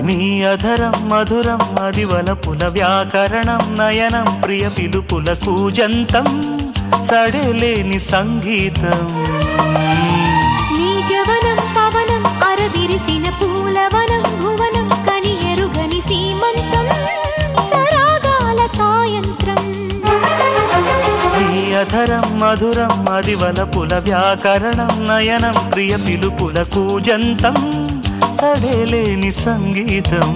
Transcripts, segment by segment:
నీ అధరం మధురం అది వలపుల వ్యాకరణం నయనం ప్రియ పిలుపుల కూజంతం సడలేని సంగీతం నీ జవనం పవనం అరవిరిసిన పూలవనం భువనం కని ఎరుగని సీమంతం సరాగాల సాయంత్రం నీ అధరం మధురం అది వలపుల వ్యాకరణం నయనం ప్రియ పిలుపుల కూజంతం సడలేని సంగీతం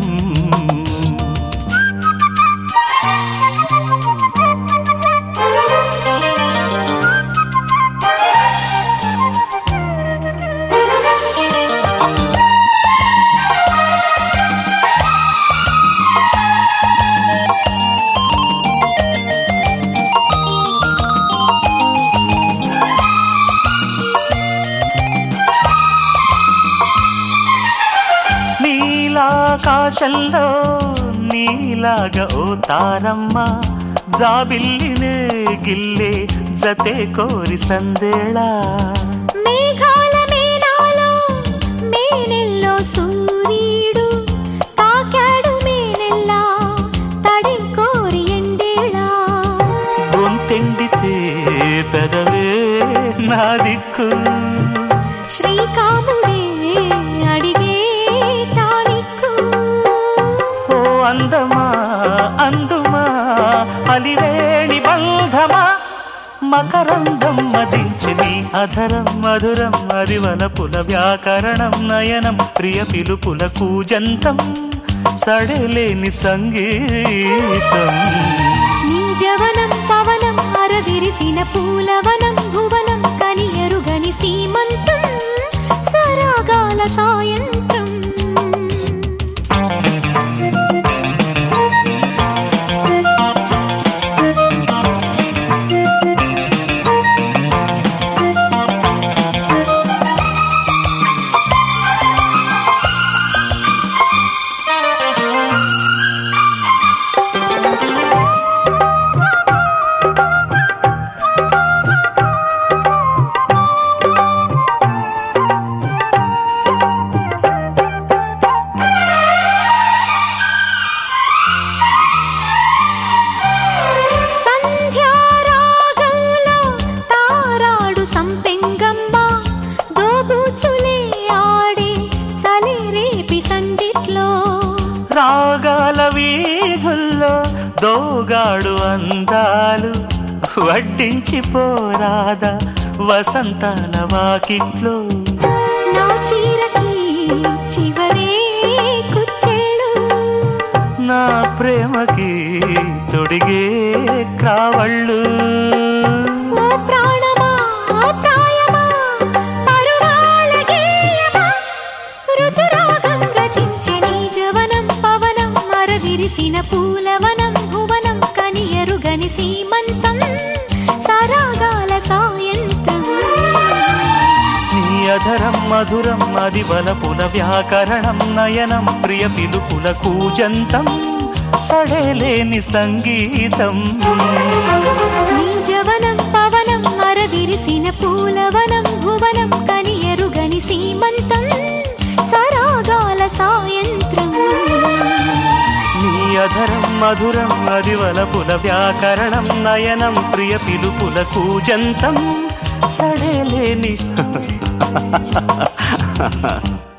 నీలాకాశంలో నీలాగా ఓ తారమ్మ జాబిల్లినే గిల్లే జతే కోరి సందేళా మేఘాల మేనాలో మేనెల్లో సూర్యుడు తాకాడు మేనెల్లా తడి కోరి ఎండేళా గొంతెండితే పెదవే నా దిక్కు శ్రీకాముడే అడిగే తానిక్కు ఓ అందమా అందుమా అలివేణి బంధమా మకరందం మదించి నీ అధరం మధురం అరివలపుల వ్యాకరణం నయనం ప్రియ పిలుపుల కూజంతం సడలేని సంగీతం నీ జవనం పవనం అరవిరిసిన పూలవనం భువనం కని ఎరుగని సీమంతం సరాగాల సాయంత్రం సంధ్యారాగంలో తారాడు సంపెంగమ్మ దోబూచులే ఆడే చలి రేపి సందిట్లో రాగాల వీధుల్లో దోగాడు అందాలు వడ్డించి పోరాదా వసంతాల వాకిట్లో నా చీరకి చివరే కుచ్చెళ్ళు నా ప్రేమకి తొడిగే కావళ్ళు ఓ ప్రాణమా ప్రాయమా పరువాల గేయమా ఋతురాగం రచించే నీ జవనం పవనం మరవిరిసిన పూలవనం భువనం కని ఎరుగని సీమంతం సరాగాల సాయంత్రం నీ అధరం మధురం అది బలపుల వ్యాకరణం నయనం ప్రియ పిలుపుల కూజంతం సడలేని సంగీతం నీ జవనం పవనం అరవిరిసిన పూలవనం భువనం కని ఎరుగని సీమంతం సరాగాల సాయంత్రం నీ అధరం మధురం అది వలపుల వ్యాకరణం నయనం ప్రియ పిలుపుల కూజంతం సడలేని